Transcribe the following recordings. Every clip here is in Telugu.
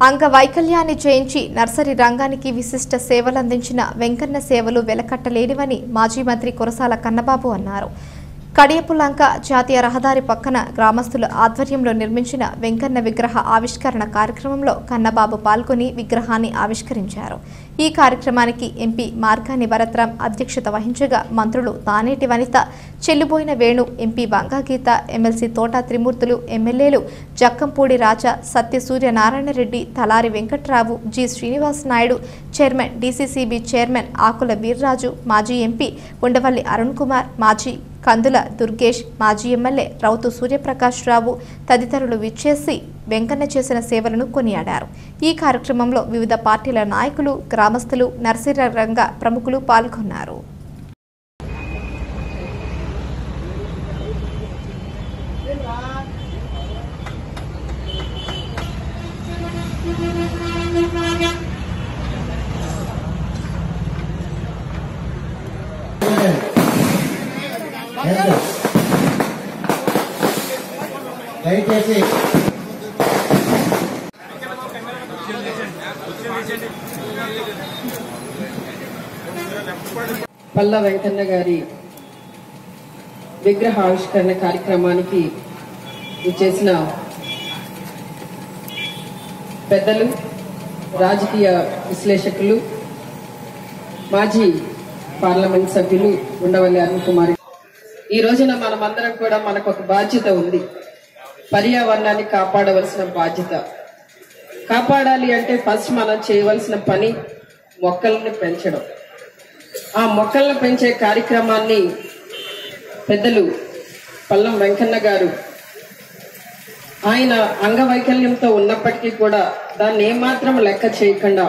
అంగవైకల్యాన్ని జయించి నర్సరీ రంగానికి విశిష్ట సేవలందించిన వెంకన్న సేవలు వెలకట్టలేనివని మాజీ మంత్రి కురసాల కన్నబాబు అన్నారు కడియపులంక జాతీయ రహదారి పక్కన గ్రామస్తుల ఆధ్వర్యంలో నిర్మించిన వెంకన్న విగ్రహ ఆవిష్కరణ కార్యక్రమంలో కన్నబాబు పాల్గొని విగ్రహాన్ని ఆవిష్కరించారు ఈ కార్యక్రమానికి ఎంపీ మార్గాని భరత్రాం అధ్యక్షత వహించగా మంత్రులు తానేటి వనిత చెల్లుబోయిన వేణు ఎంపీ వంగాగీత ఎమ్మెల్సీ తోట త్రిమూర్తులు ఎమ్మెల్యేలు జక్కంపూడి రాజా సత్య సూర్యనారాయణ రెడ్డి తలారి Venkatrao G Srinivas Naidu chairman DCCB chairman ఆకుల వీర్రాజు మాజీ ఎంపీ ఉండవల్లి అరుణ్ కుమార్ మాజీ కందుల దుర్గేష్ మాజీ ఎమ్మెల్యే రౌతు సూర్యప్రకాష్ రావు తదితరులు విచ్చేసి వెంకన్న చేసిన సేవలను కొనియాడారు ఈ కార్యక్రమంలో వివిధ పార్టీల నాయకులు గ్రామస్తులు నర్సరీ రంగ ప్రముఖులు పాల్గొన్నారు దయచేసి పల్లా వెంకన్న గారి విగ్రహ ఆవిష్కరణ కార్యక్రమానికి చేసిన పెద్దలు రాజకీయ విశ్లేషకులు మాజీ పార్లమెంట్ సభ్యులు ఉండవల్లి అరుణ్ కుమార్ ఈ రోజున మనమందరం కూడా మనకు ఒక బాధ్యత ఉంది పర్యావరణాన్ని కాపాడవలసిన బాధ్యత కాపాడాలి అంటే ఫస్ట్ మనం చేయవలసిన పని మొక్కల్ని పెంచడం ఆ మొక్కలను పెంచే కార్యక్రమాన్ని పెద్దలు పల్లం వెంకన్న గారు ఆయన అంగవైకల్యంతో ఉన్నప్పటికీ కూడా దాన్ని ఏమాత్రం లెక్క చేయకుండా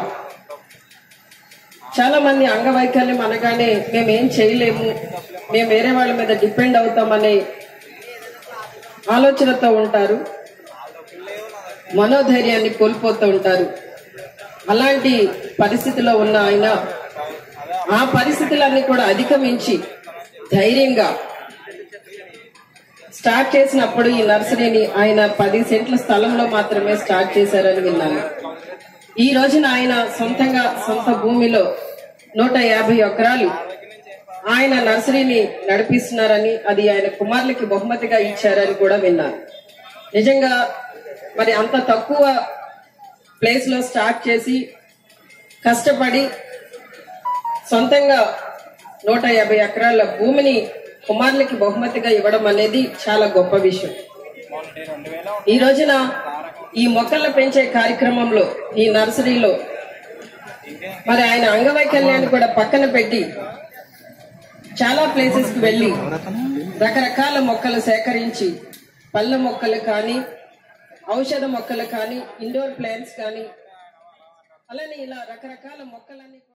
చాలా మంది అంగవైకల్యం అనగానే మేమేం చేయలేము మేము వేరే వాళ్ళ మీద డిపెండ్ అవుతామనే ఆలోచనతో ఉంటారు మనోధైర్యాన్ని కోల్పోతూ ఉంటారు అలాంటి పరిస్థితిలో ఉన్న ఆయన ఆ పరిస్థితులన్నీ కూడా అధిగమించి ధైర్యంగా స్టార్ట్ చేసినప్పుడు ఈ నర్సరీని ఆయన పది సెంట్ల స్థలంలో మాత్రమే స్టార్ట్ చేశారని విన్నాను ఈ రోజున ఆయన సొంతంగా సొంత భూమిలో నూట యాభై ఎకరాలు ఆయన నర్సరీని నడిపిస్తున్నారని అది ఆయన కుమారులకి బహుమతిగా ఇచ్చారని కూడా విన్నాను నిజంగా మరి అంత తక్కువ ప్లేస్ లో స్టార్ట్ చేసి కష్టపడి సొంతంగా నూట యాభై ఎకరాల భూమిని కుమారులకి బహుమతిగా ఇవ్వడం అనేది చాలా గొప్ప విషయం ఈ రోజున ఈ మొక్కలను పెంచే కార్యక్రమంలో ఈ నర్సరీలో మరి ఆయన అంగవైకల్యాన్ని కూడా పక్కన పెట్టి చాలా ప్లేసెస్ కి వెళ్లి రకరకాల మొక్కలు సేకరించి పళ్ళ మొక్కలు కానీ ఔషధ మొక్కలు కానీ ఇండోర్ ప్లాంట్స్ కానీ అలానే ఇలా రకరకాల మొక్కలన్నీ